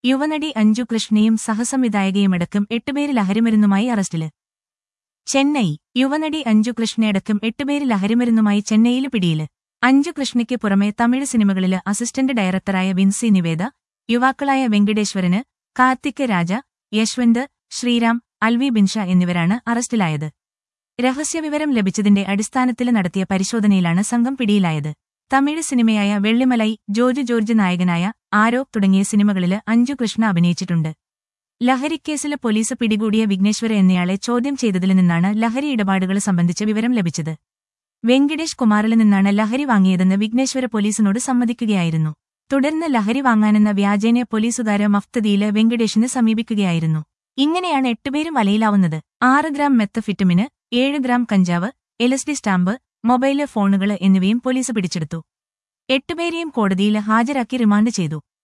യുവനടി അഞ്ജു കൃഷ്ണയും സഹസംവിധായകയുമടക്കം എട്ടുപേര് ലഹരിമരുന്നുമായി അറസ്റ്റില് ചെന്നൈ യുവനടി അഞ്ജു കൃഷ്ണയടക്കം എട്ടുപേര് ലഹരിമരുന്നുമായി ചെന്നൈയില് പിടിയില് അഞ്ജു കൃഷ്ണയ്ക്ക് പുറമെ തമിഴ് സിനിമകളില് അസിസ്റ്റന്റ് ഡയറക്ടറായ വിൻസി നിവേദ യുവാക്കളായ വെങ്കടേശ്വരന് കാർത്തിക് രാജ യശ്വന്ത് ശ്രീറാം അൽവി ബിൻഷ എന്നിവരാണ് അറസ്റ്റിലായത് രഹസ്യവിവരം ലഭിച്ചതിന്റെ അടിസ്ഥാനത്തിൽ നടത്തിയ പരിശോധനയിലാണ് സംഘം പിടിയിലായത് തമിഴ് സിനിമയായ വെള്ളിമലൈ ജോർജ് ജോർജ് നായകനായ ആരോ തുടങ്ങിയ സിനിമകളില് അഞ്ജു കൃഷ്ണ അഭിനയിച്ചിട്ടുണ്ട് ലഹരിക്കേസില് പോലീസ് പിടികൂടിയ വിഘ്നേശ്വര എന്നയാളെ ചോദ്യം ചെയ്തതിൽ നിന്നാണ് ലഹരി ഇടപാടുകൾ സംബന്ധിച്ച വിവരം ലഭിച്ചത് വെങ്കിടേഷ് കുമാറിൽ നിന്നാണ് ലഹരി വാങ്ങിയതെന്ന് വിഘ്നേശ്വര പോലീസിനോട് സമ്മതിക്കുകയായിരുന്നു തുടർന്ന് ലഹരി വാങ്ങാനെന്ന വ്യാജേന പോലീസുകാര് മഫ്തദിയില് വെങ്കടേഷിനെ സമീപിക്കുകയായിരുന്നു ഇങ്ങനെയാണ് എട്ടുപേരും വലയിലാവുന്നത് ആറ് ഗ്രാം മെത്തഫിറ്റമിന് ഏഴ് ഗ്രാം കഞ്ചാവ് L S D stamp mobile ഫോണുകള് എന്നിവയും പോലീസ് പിടിച്ചെടുത്തു എട്ടുപേരെയും കോടതിയിൽ ഹാജരാക്കി റിമാൻഡ് ചെയ്തു